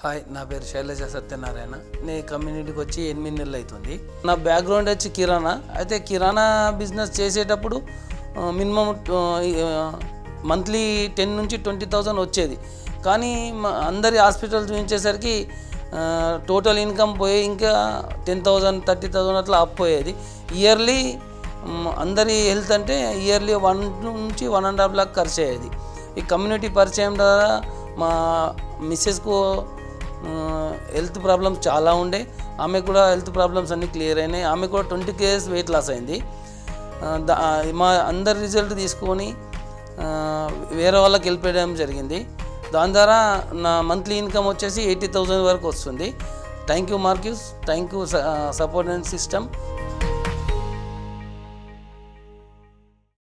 hi నా పేరు శైలజ సత్యనారాయణ నేను కమ్యూనిటీకి వచ్చి ఎనిమిది నెలలు అవుతుంది నా బ్యాక్గ్రౌండ్ వచ్చి కిరాణా అయితే కిరాణా బిజినెస్ చేసేటప్పుడు మినిమం మంత్లీ టెన్ నుంచి ట్వంటీ థౌజండ్ వచ్చేది కానీ మ- అందరి హాస్పిటల్ చూపించేసరికి టోటల్ ఇన్కమ్ పోయి ఇంకా టెన్ థౌజండ్ థర్టీ థౌజండ్ అట్లా అప్ పోయేది ఇయర్లీ అందరి హెల్త్ అంటే ఇయర్లీ వన్ నుంచి వన్ అండ్ హాఫ్ లాక్ ఖర్చు అయ్యేది ఈ కమ్యూనిటీ పరిచయం ద్వారా మా మిస్సెస్కు హెల్త్ ప్రాబ్లమ్స్ చాలా ఉండే ఆమె కూడా హెల్త్ ప్రాబ్లమ్స్ అన్నీ క్లియర్ అయినాయి ఆమె కూడా ట్వంటీ కేజెస్ వెయిట్ లాస్ అయింది ఆ, దా- మా అందరి రిజల్ట్ తీసుకొని ఆ, వేరే వాళ్ళకి హెల్ప్ చేయడం జరిగింది దాని ద్వారా నా మంత్లీ ఇన్కమ్ వచ్చేసి ఎయిటీ థౌజండ్ వరకు వస్తుంది thank you Marques thank you support and system